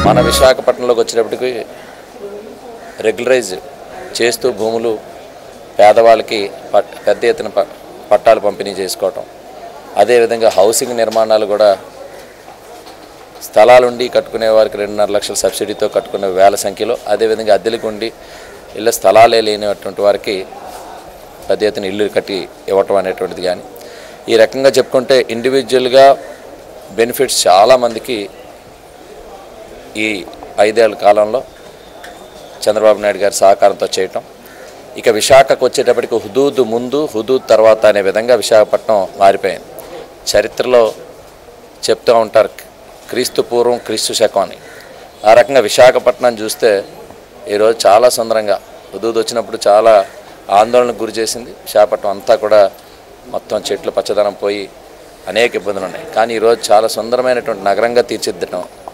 మన విశాఖపట్నంలోకి వచ్చేటప్పటికి రెగ్యులరైజ్ చేస్తూ భూములు పేదవాళ్ళకి పట్ పెద్ద ఎత్తున ప- పట్టాలు పంపిణీ చేసుకోవటం అదేవిధంగా హౌసింగ్ నిర్మాణాలు కూడా స్థలాలుండి కట్టుకునే వారికి రెండున్నర లక్షల సబ్సిడీతో కట్టుకునే వేల సంఖ్యలో అదేవిధంగా అద్దెలకు ఉండి ఇళ్ళ స్థలాలే లేనిటువంటి వారికి పెద్ద ఎత్తున ఇల్లు కట్టి ఇవ్వటం అనేటువంటిది కానీ ఈ రకంగా చెప్పుకుంటే ఇండివిజువల్గా బెనిఫిట్స్ చాలామందికి ఈ ఐదేళ్ల కాలంలో చంద్రబాబు నాయుడు గారి సహకారంతో చేయటం ఇక విశాఖకు వచ్చేటప్పటికి హుదూద్ ముందు హుదూద్ తర్వాత అనే విధంగా విశాఖపట్నం మారిపోయింది చరిత్రలో చెప్తూ ఉంటారు క్రీస్తు పూర్వం క్రీస్తు శకం అని ఆ రకంగా విశాఖపట్నం చూస్తే ఈరోజు చాలా సుందరంగా హుదూద్ వచ్చినప్పుడు చాలా ఆందోళనకు గురి చేసింది విశాఖపట్నం అంతా కూడా మొత్తం చెట్లు పచ్చదనం పోయి అనేక ఇబ్బందులు ఉన్నాయి కానీ ఈరోజు చాలా సుందరమైనటువంటి నగరంగా తీర్చిదిద్దడం